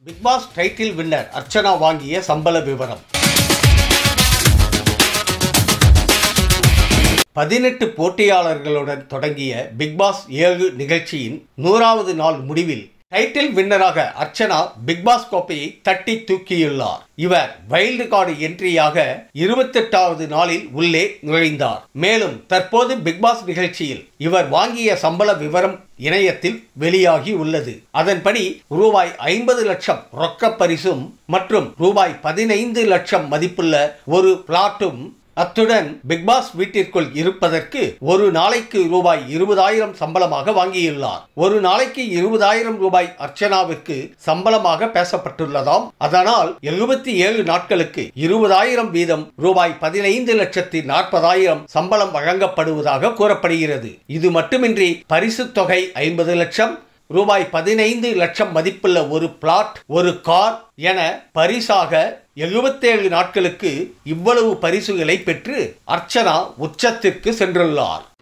big Boss title winner Archana வாங்கிய சம்பள விவரம் பதினெட்டு போட்டியாளர்களுடன் தொடங்கிய பிக் பாஸ் ஏழு நிகழ்ச்சியின் நூறாவது நாள் முடிவில் டைட்டில் வின்னராக அர்ச்சனா பிக் பாஸ் கோப்பையை தட்டி தூக்கியுள்ளார் இவர் வைல்டு கார்டு என்ட்ரியாக இருபத்தெட்டாவது நாளில் உள்ளே நுழைந்தார் மேலும் தற்போது பிக் பாஸ் நிகழ்ச்சியில் இவர் வாங்கிய சம்பள விவரம் இணையத்தில் வெளியாகி உள்ளது அதன்படி ரூபாய் ஐம்பது லட்சம் ரொக்க பரிசும் மற்றும் ரூபாய் பதினைந்து லட்சம் மதிப்புள்ள ஒரு பிளாட்டும் அத்துடன் பிக்பாஸ் வீட்டிற்குள் இருப்பதற்கு ஒரு நாளைக்கு ரூபாய் இருபதாயிரம் சம்பளமாக வாங்கியுள்ளார் ஒரு நாளைக்கு இருபதாயிரம் ரூபாய் அர்ச்சனாவிற்கு சம்பளமாக பேசப்பட்டுள்ளதாம் அதனால் எழுபத்தி ஏழு நாட்களுக்கு இருபதாயிரம் வீதம் ரூபாய் பதினைந்து லட்சத்தி நாற்பதாயிரம் சம்பளம் வழங்கப்படுவதாக கூறப்படுகிறது இது மட்டுமின்றி பரிசு தொகை ஐம்பது லட்சம் ரூபாய் பதினைந்து லட்சம் மதிப்புள்ள ஒரு பிளாட் ஒரு கார் என பரிசாக எழுபத்தேழு நாட்களுக்கு இவ்வளவு பரிசுகளை பெற்று அர்ச்சனா உச்சத்திற்கு சென்றுள்ளார்